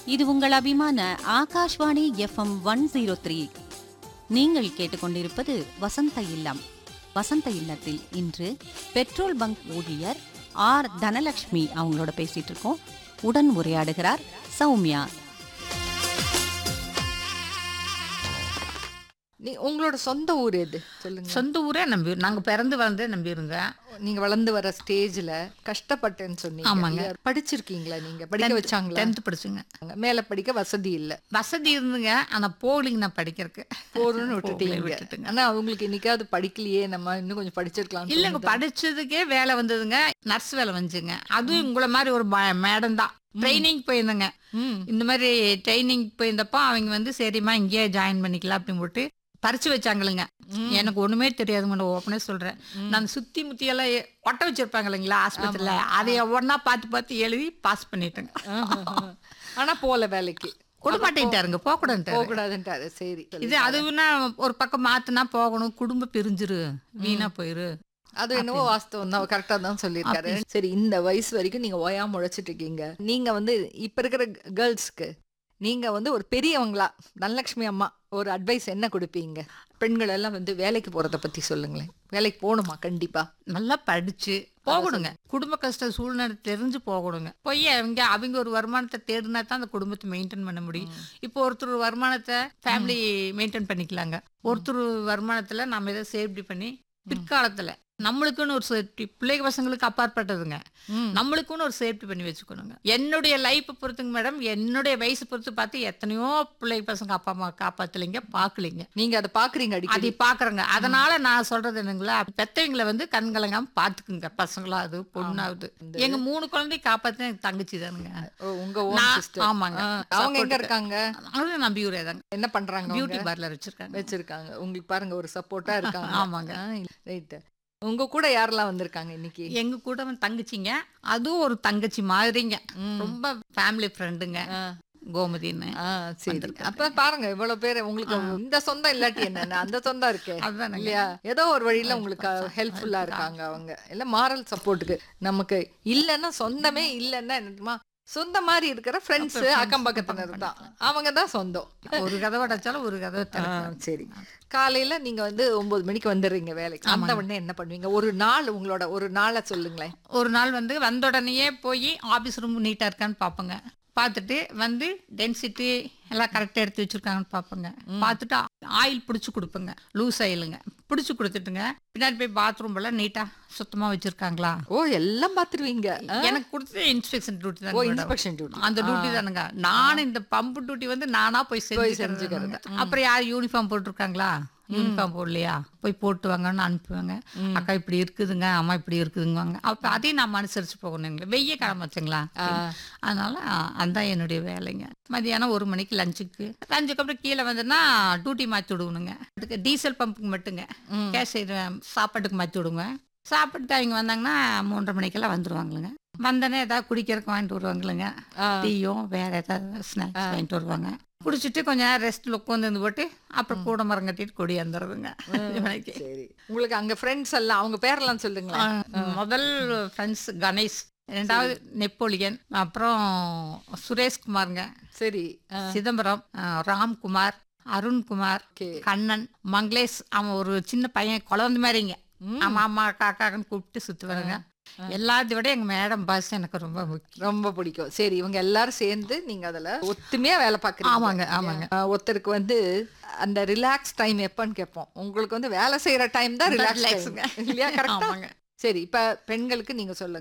இது உங்கள் அபிமான Akashvani FM one zero three நீங்கள் கேட்டுக்கொண்டிருப்பது வசந்த இல்லம் வசந்த இல்லத்தில் இன்று பெட்ரோல் பங்க் ஊழியர் ஆர் தனலட்சுமி அவங்களோட பேசிட்டு இருக்கோம் உடன் உரையாடுகிறார் சௌமியா நீ உங்களோட சொந்த ஊர் எது சொல்லுங்க சொந்த ஊரே நம்பி நாங்க பிறந்து வளர்ந்து நம்பி இருங்க நீங்க வளர்ந்து வர ஸ்டேஜ்ல கஷ்டப்பட்டேன்னு சொன்னீங்க ஆமாங்க. இல்லையா? படிச்சிருக்கீங்களா நீங்க படிக்க வச்சாங்களா டென்த் படிச்சுங்க மேல படிக்க வசதி இல்ல வசதி இருந்துங்க ஆனா போலிங்க நான் படிக்கிறதுக்கு போறோம்னு போகலை, விட்டுட்டீங்க விட்டுட்டுங்க. ஆனா அவங்களுக்கு இன்னைக்காவது படிக்கலையே நம்ம இன்னும் கொஞ்சம் படிச்சிருக்கலாம் இல்லைங்க படிச்சதுக்கே வேலை வந்ததுங்க நர்ஸ் வேலை வந்துச்சுங்க அதுவும் உங்களை மாதிரி ஒரு மேடம் தான் ட்ரைனிங் போயிருந்தேங்க ம் இந்த மாதிரி ட்ரைனிங் போயிருந்தப்போ அவங்க வந்து சரிம்மா இங்கேயே ஜாயின் பண்ணிக்கலாம் அப்படின்னு போட்டு பறிச்சு வச்சாங்களுங்க எனக்கு ஒண்ணுமே தெரியாதுங்க நான் ஓப்பனே சொல்றேன் நான் சுத்தி முத்தி எல்லாம் எ- ஒட்ட வச்சிருப்பாங்க இல்லைங்களா ஆஸ்பத்திரியில அதை ஒவ்வொன்னா பார்த்து பார்த்து எழுதி பாஸ் பண்ணிட்டேங்க ஆனா போல வேலைக்கு விட மாட்டேன்ட்டாருங்க போக போக கூடாது கூடாதுன்ட்டாரு சரி இது அதுனா ஒரு பக்கம் மாத்துனா போகணும் குடும்பம் பிரிஞ்சிரு வீணா போயிரு அது என்னவோ வாஸ்தவம் தான் கரெக்டா தான் சொல்லியிருக்காரு சரி இந்த வயசு வரைக்கும் நீங்க ஓயாம உழைச்சிட்டு இருக்கீங்க நீங்க வந்து இப்ப இருக்கிற கேர்ள்ஸ்க்கு நீங்க வந்து ஒரு பெரியவங்களா தனலட்சுமி அம்மா ஒரு அட்வைஸ் என்ன கொடுப்பீங்க பெண்கள் எல்லாம் வந்து வேலைக்கு போறத பத்தி சொல்லுங்களேன் வேலைக்கு போகணுமா கண்டிப்பா நல்லா படிச்சு போகணுங்க குடும்ப கஷ்ட சூழ்நிலை தெரிஞ்சு போகணுங்க போய் அவங்க அவங்க ஒரு வருமானத்தை தேடினா தான் அந்த குடும்பத்தை மெயின்டைன் பண்ண முடியும் இப்போ ஒருத்தர் வருமானத்தை ஃபேமிலி மெயின்டைன் பண்ணிக்கலாங்க ஒருத்தர் வருமானத்துல நம்ம இதை சேஃப்டி பண்ணி பிற்காலத்துல நம்மளுக்குன்னு ஒரு சேஃப்டி பிள்ளைங்க பசங்களுக்கு அப்பாற்பட்டதுங்க ம். நம்மளுக்குன்னு ஒரு சேஃப்டி பண்ணி வச்சுக்கணுங்க என்னுடைய லைஃப்பை பொறுத்துங்க மேடம் என்னுடைய வயசு பொறுத்து பார்த்து எத்தனையோ பிள்ளை பசங்க அப்பா அம்மா காப்பாத்தலைங்க பார்க்கலைங்க நீங்க அதை பாக்குறீங்க அதை அடிக்கடி பாக்குறேங்க அதனால நான் சொல்றது என்னங்களா பெத்தவங்களை வந்து கண்கலங்காம பாத்துக்குங்க பசங்களா அது பொண்ணாவது எங்க மூணு குழந்தை காப்பாத்தின எனக்கு தங்கச்சி தானுங்க ஓ, உங்க ஓன் நான்- சிஸ்டர் ஆமாங்க. அவங்க எங்க Support. இருக்காங்க அவங்களும் நம்பியூரே தாங்க என்ன பண்றாங்க பியூட்டி அவங்க? பார்லர் வச்சிருக்காங்க வச்சிருக்காங்க உங்களுக்கு பாருங்க ஒரு சப்போர்ட்டா இருக்காங்க ஆமாங்க. ரைட் உங்க கூட யாரெல்லாம் வந்திருக்காங்க இன்னைக்கு எங்க கூட வந்து தங்கச்சிங்க அதுவும் ஒரு தங்கச்சி மாதிரிங்க ரொம்ப ஃபேமிலி ஃப்ரெண்டுங்க ஆ. கோமதின்னு ஆ, சரி வந்திருக்காங்க. அப்ப பாருங்க இவ்வளவு பேர் உங்களுக்கு இந்த சொந்தம் இல்லாட்டி என்ன அந்த சொந்தம் இருக்கே அதுதானங்க. இல்லையா ஏதோ ஒரு வழியில உங்களுக்கு ஹெல்ப்ஃபுல்லா இருக்காங்க அவங்க இல்ல மாரல் சப்போர்ட்டுக்கு நமக்கு இல்லைன்னா சொந்தமே இல்லைன்னா என்னமா சொந்த மாதிரி இருக்கிற ஃப்ரெண்ட்ஸ் அக்கம் பக்கத்தினர் தான் அவங்க தான் சொந்தம் ஒரு கதவை அடைச்சாலும் ஒரு கதவை ஆ, திறக்கும். சரி காலையில நீங்க வந்து ஒன்பது மணிக்கு வந்துடுறீங்க வேலைக்கு அந்த உடனே என்ன பண்ணுவீங்க ஒரு நாள் உங்களோட ஒரு நாளை சொல்லுங்களேன் ஒரு நாள் வந்து வந்த உடனேயே போய் ஆபீஸ் ரூம் நீட்டா இருக்கான்னு பார்ப்போங்க பார்த்துட்டு வந்து டென்சிட்டி எல்லாம் கரெக்டாக எடுத்து வச்சிருக்காங்கன்னு பார்ப்போங்க பார்த்துட்டு ஆயில் பிடிச்சி கொடுப்பேங்க லூஸ் ஆயிலுங்க பிடிச்சி கொடுத்துட்டுங்க பின்னாடி போய் பாத்ரூம் எல்லாம் நீட்டா சுத்தமா வச்சிருக்காங்களா ஓ எல்லாம் பாத்துருவீங்க எனக்கு கொடுத்தது இன்ஸ்பெக்ஷன் டியூட்டி ஓ தான் இன்ஸ்பெக்ஷன் டியூட்டி அந்த டியூட்டி தானுங்க நான் இந்த பம்பு டியூட்டி வந்து நானா போய் செஞ்சு செஞ்சுக்கிறது. அப்புறம் யார் யூனிஃபார்ம் போட்டிருக்காங்களா யூனிஃபார்ம் போடலையா போய் போட்டு வாங்கன்னு அனுப்புவாங்க அக்கா இப்படி இருக்குதுங்க அம்மா இப்படி இருக்குதுங்குவாங்க அப்ப அதையும் நம்ம அனுசரிச்சு போகணுங்களா வெய்ய கிளம்ப வச்சுங்களா அதனால அதான் என்னுடைய வேலைங்க மதியானம் ஒரு மணிக்கு லஞ்சுக்கு லஞ்சுக்கு அப்புறம் கீழே வந்தோன்னா டியூட்டி மாற்றி விடுவணுங்க அதுக்கு டீசல் பம்புக்கு மட்டுங்க கேஸ் சாப்பாட்டுக்கு மாற்றி விடுங்க சாப்பிட்டு அவங்க வந்தாங்கன்னா மூன்றரை மணிக்கெல்லாம் வந்துருவாங்களுங்க வந்தோடனே ஏதாவது குடிக்கிறதுக்கு வாங்கிட்டு வருவாங்களுங்க டீயும் வேற ஏதாவது ஸ்நாக்ஸ் வாங்கிட்டு வருவாங்க குடிச்சிட்டு கொஞ்ச நேரம் ரெஸ்ட்ல உட்காந்து போட்டு அப்புறம் கூட மரம் கட்டிட்டு கொடி வந்துடுதுங்க மணிக்கு சரி உங்களுக்கு அங்க ஃப்ரெண்ட்ஸ் எல்லாம் அவங்க பேரெல்லாம் சொல்லுங்களேன் முதல் ஃப்ரெண்ட்ஸ் கணேஷ் ரெண்டாவது நெப்போலியன் அப்புறம் சுரேஷ்குமாருங்க சரி சிதம்பரம் அஹ், ராம்குமார் அருண்குமார் Okay. கண்ணன் மங்களேஷ் அவன் ஒரு சின்ன பையன் குழந்தை மாதிரிங்க அம்மா அம்மா காக்கான்னு கூப்பிட்டு சுத்துவாருங்க எல்லாத்தையும் விட எங்க மேடம் பாஸ் எனக்கு ரொம்ப முக்கியம் ரொம்ப பிடிக்கும் சரி இவங்க எல்லாரும் சேர்ந்து நீங்க அதுல ஒத்துமையா வேலை பாக்குறீங்க ஆமாங்க, ஆமாங்க. ஆஹ் ஒருத்தருக்கு வந்து அந்த ரிலாக்ஸ் டைம் எப்பன்னு கேட்போம் உங்களுக்கு வந்து வேலை செய்யற டைம் தான் ரிலாக்ஸ் relaxங்க. இல்லையா கரெக்டா ஆமாங்க சரி இப்ப பெண்களுக்கு நீங்க சொல்லுங்க